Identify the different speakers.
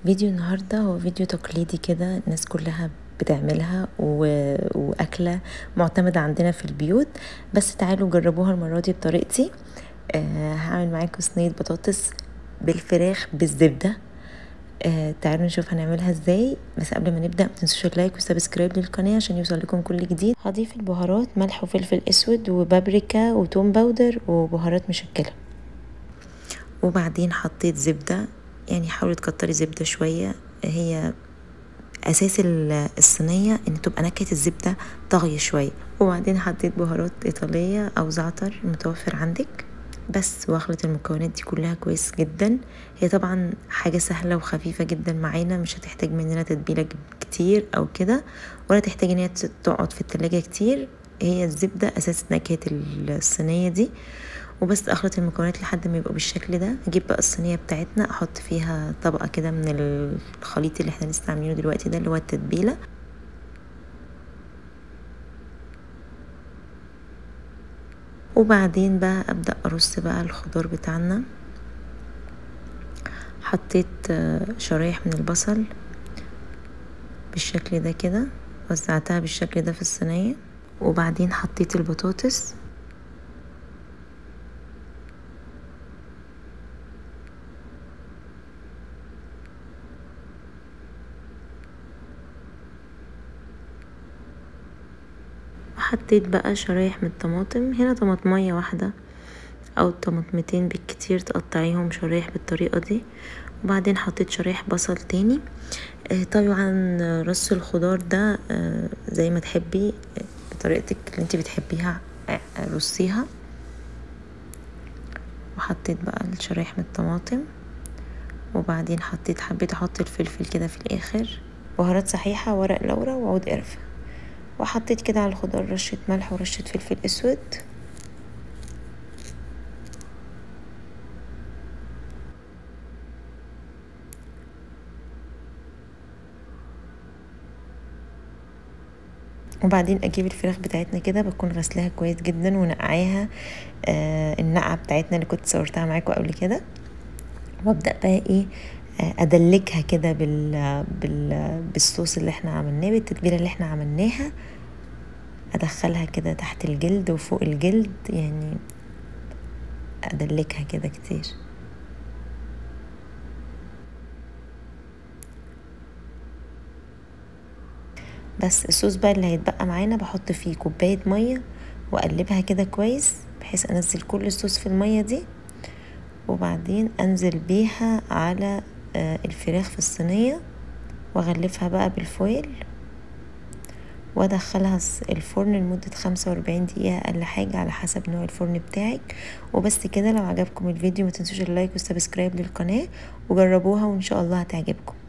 Speaker 1: فيديو النهاردة هو فيديو تقليدي كده الناس كلها بتعملها و... وأكلة معتمدة عندنا في البيوت بس تعالوا جربوها المرة دي بطريقتي آه هعمل معاكم صينية بطاطس بالفراخ بالزبدة آه تعالوا نشوف هنعملها ازاي بس قبل ما نبدا ما تنسوش اللايك والسبسكرايب للقناه عشان يوصل لكم كل جديد هضيف البهارات ملح وفلفل اسود وبابريكا وتوم باودر وبهارات مشكله وبعدين حطيت زبده يعني حاولي تكتري زبده شويه هي اساس الصينيه ان تبقى نكهه الزبده طاغيه شويه وبعدين حطيت بهارات ايطاليه او زعتر متوفر عندك بس واخلط المكونات دي كلها كويس جدا هي طبعا حاجة سهلة وخفيفة جدا معانا مش هتحتاج مننا تتبيلة كتير او كده ولا تحتاج ان هي تقعد في التلاجة كتير هي الزبدة اساس نكهة الصينية دي وبس اخلط المكونات لحد ما يبقوا بالشكل ده اجيب بقى الصينية بتاعتنا احط فيها طبقة كده من الخليط اللي احنا لسه عاملينه دلوقتي ده اللي هو التتبيلة وبعدين بقى ابدا ارص بقى الخضار بتاعنا حطيت شرايح من البصل بالشكل ده كده وزعتها بالشكل ده في الصينيه وبعدين حطيت البطاطس حطيت بقى شرايح من الطماطم هنا طماطمية واحدة او طماطمتين بالكتير تقطعيهم شرايح بالطريقة دي وبعدين حطيت شرايح بصل تاني طبعا رص الخضار ده زي ما تحبي بطريقتك اللي انت بتحبيها رصيها وحطيت بقى الشرايح من الطماطم وبعدين حطيت حبيت احط الفلفل كده في الاخر بهارات صحيحة ورق لورا وعود قرفة وحطيت كده على الخضار رشة ملح ورشة فلفل اسود وبعدين اجيب الفراخ بتاعتنا كده بكون غسلاها كويس جدا ونقعاها آه النقعه بتاعتنا اللي كنت صورتها معاكم قبل كده وابدا بقى ايه ادلكها كده بال... بال... بالصوص اللي احنا عملناه بالتتبيله اللي احنا عملناها ادخلها كده تحت الجلد وفوق الجلد يعني ادلكها كده كتير بس الصوص بقى اللي هيتبقى معانا بحط فيه كوبايه ميه واقلبها كده كويس بحيث انزل كل الصوص في الميه دي وبعدين انزل بيها على الفراخ في الصينيه واغلفها بقى بالفويل وادخلها الفرن لمدة خمسة واربعين دقيقة اقل حاجة على حسب نوع الفرن بتاعك وبس كده لو عجبكم الفيديو ما تنسوش اللايك والسبسكرايب للقناة وجربوها وان شاء الله هتعجبكم